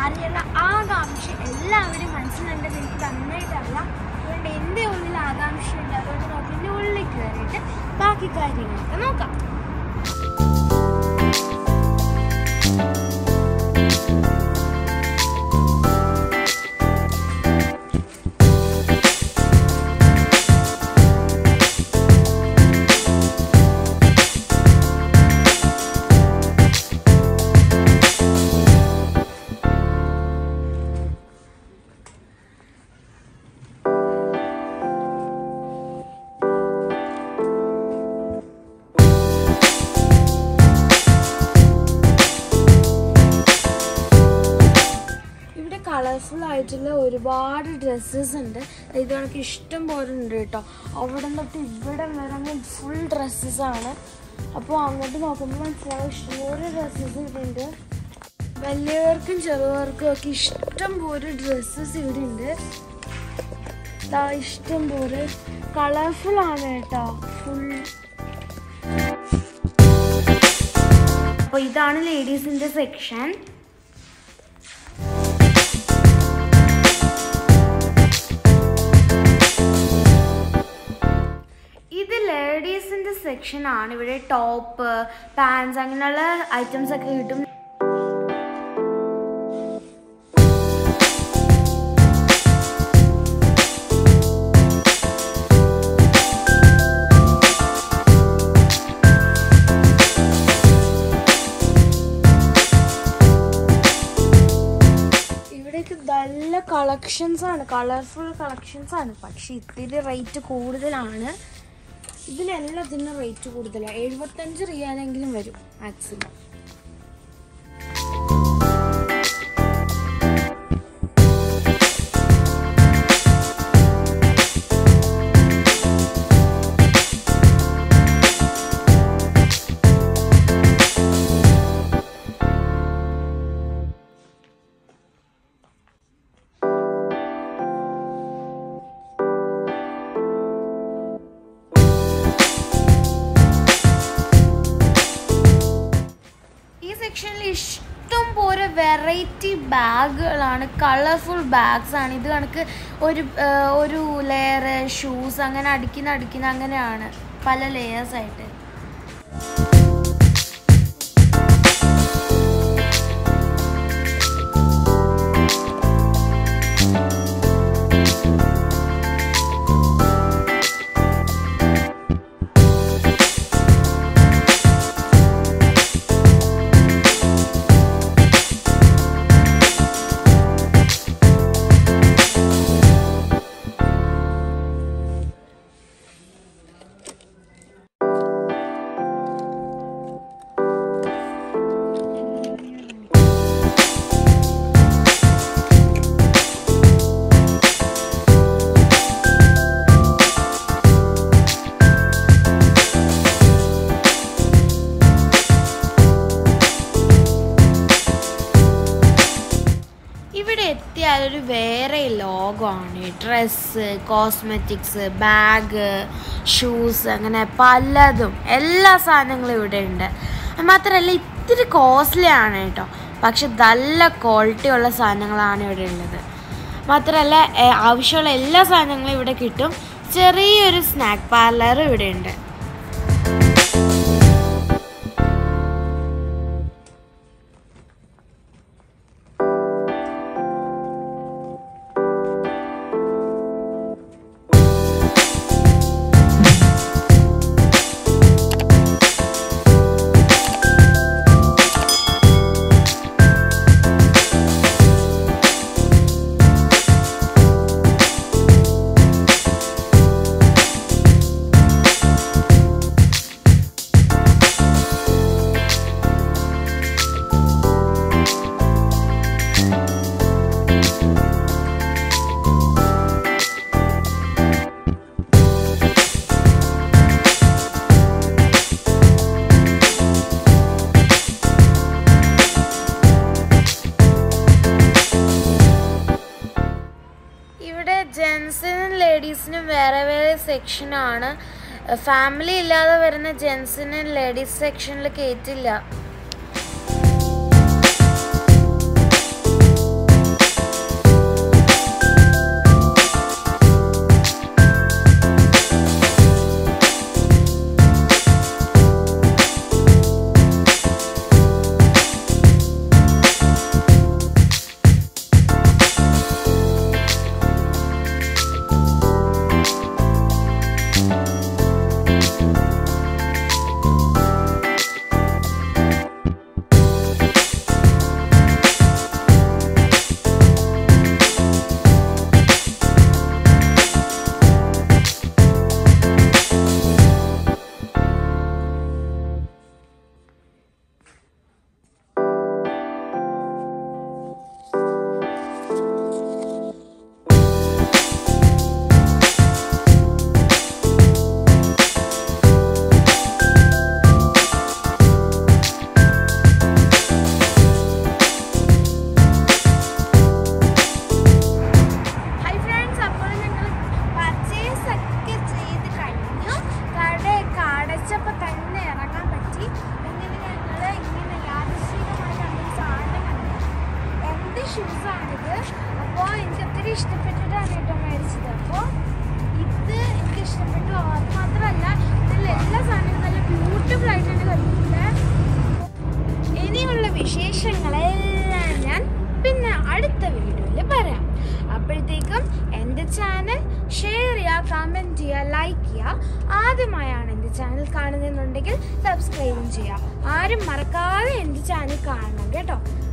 അറിയാനുള്ള ആകാംക്ഷ എല്ലാവരും മനസ്സിലുണ്ടെന്ന് എനിക്ക് നന്നായിട്ട് അറിയാം അതുകൊണ്ട് എൻ്റെ ഉള്ളിൽ ആകാംക്ഷയുണ്ട് അതുകൊണ്ട് നമുക്ക് ഇതിൻ്റെ ഉള്ളിൽ കയറിയിട്ട് ബാക്കി കാര്യങ്ങളൊക്കെ നോക്കാം ഇവിടെ കളർഫുൾ ആയിട്ടുള്ള ഒരുപാട് ഡ്രസ്സസ് ഉണ്ട് ഇത് കണക്ക് ഇഷ്ടം പോലെ ഉണ്ട് കേട്ടോ അവിടെ തൊട്ട് ഇവിടെ വരെ ഫുൾ ഡ്രസ്സസ് ആണ് അപ്പോൾ അങ്ങോട്ട് നോക്കുമ്പോൾ മനസ്സിലാവും ഇഷ്ടംപോലെ ഡ്രസ്സസ് ഇവിടെ ഉണ്ട് വലിയവർക്കും ചെറുവർക്കും ഒക്കെ ഇഷ്ടം പോലെ ഡ്രസ്സസ് ഇവിടെ ഉണ്ട് ദാ ഇഷ്ടം പോലെ കളർഫുൾ ആണ് കേട്ടോ ഫുൾ അപ്പോൾ ഇതാണ് ലേഡീസിൻ്റെ സെക്ഷൻ ഇത് ലേഡീസിന്റെ സെക്ഷൻ ആണ് ഇവിടെ ടോപ്പ് പാൻസ് അങ്ങനെയുള്ള ഐറ്റംസ് ഒക്കെ കിട്ടും ഇവിടേക്ക് നല്ല കളക്ഷൻസ് ആണ് കളർഫുൾ കളക്ഷൻസ് ആണ് പക്ഷെ ഇത്തിരി റേറ്റ് കൂടുതലാണ് ഇതിനെല്ലാത്തിനും റേറ്റ് കൂടുതലാണ് എഴുപത്തഞ്ച് റിയാലെങ്കിലും വരും മാക്സിമം ഈ സെക്ഷനിൽ ഇഷ്ടം പോലെ വെറൈറ്റി ബാഗുകളാണ് കളർഫുൾ ബാഗ്സ് ആണ് ഇത് കണക്ക് ഒരു ആ, ഒരു ലെയർ ഷൂസ് അങ്ങനെ അടിക്കുന്ന അടിക്കുന്ന അങ്ങനെയാണ് പല ലെയേഴ്സ് ആയിട്ട് ഇവിടെ എത്തിയാൽ ഒരു വേറെ ലോകമാണ് ഡ്രസ്സ് കോസ്മെറ്റിക്സ് ബാഗ് ഷൂസ് അങ്ങനെ പലതും എല്ലാ സാധനങ്ങളും ഇവിടെ ഉണ്ട് മാത്രമല്ല ഇത്തിരി കോസ്റ്റ്ലി ആണ് കേട്ടോ പക്ഷെ നല്ല ക്വാളിറ്റി ഉള്ള സാധനങ്ങളാണ് ഇവിടെ ഉള്ളത് മാത്രമല്ല ഏ, ആവശ്യമുള്ള എല്ലാ സാധനങ്ങളും ഇവിടെ കിട്ടും ചെറിയൊരു സ്നാക്ക് പാർലർ ഇവിടെ ഉണ്ട് ഇവിടെ ജെൻസിനും ലേഡീസിനും വേറെ വേറെ സെക്ഷനാണ് ഫാമിലി ഇല്ലാതെ വരുന്ന ജെൻസിനും ലേഡീസ് സെക്ഷനിൽ കയറ്റില്ല ഷൂസാണിത് അപ്പോൾ എനിക്ക് ഒത്തിരി ഇഷ്ടപ്പെട്ടിട്ടാണ് കേട്ടോ മേടിച്ചത് അപ്പോൾ ഇത് എനിക്ക് ഇഷ്ടപ്പെട്ടു അത് മാത്രമല്ല ഇതിൽ എല്ലാ സാധനവും നല്ല ബ്യൂട്ടിഫുൾ ആയിട്ടാണ് കളിക്കുന്നത് ഇനിയുള്ള വിശേഷങ്ങളെല്ലാം ഞാൻ പിന്നെ അടുത്ത വീഡിയോയിൽ പറയാം അപ്പോഴത്തേക്കും എൻ്റെ ചാനൽ ഷെയർ ചെയ്യുക കമൻറ്റ് ചെയ്യുക ലൈക്ക് ചെയ്യുക ആദ്യമായാണ് എൻ്റെ ചാനൽ കാണുന്നതെന്നുണ്ടെങ്കിൽ സബ്സ്ക്രൈബും ചെയ്യുക ആരും മറക്കാതെ എൻ്റെ ചാനൽ കാണണം കേട്ടോ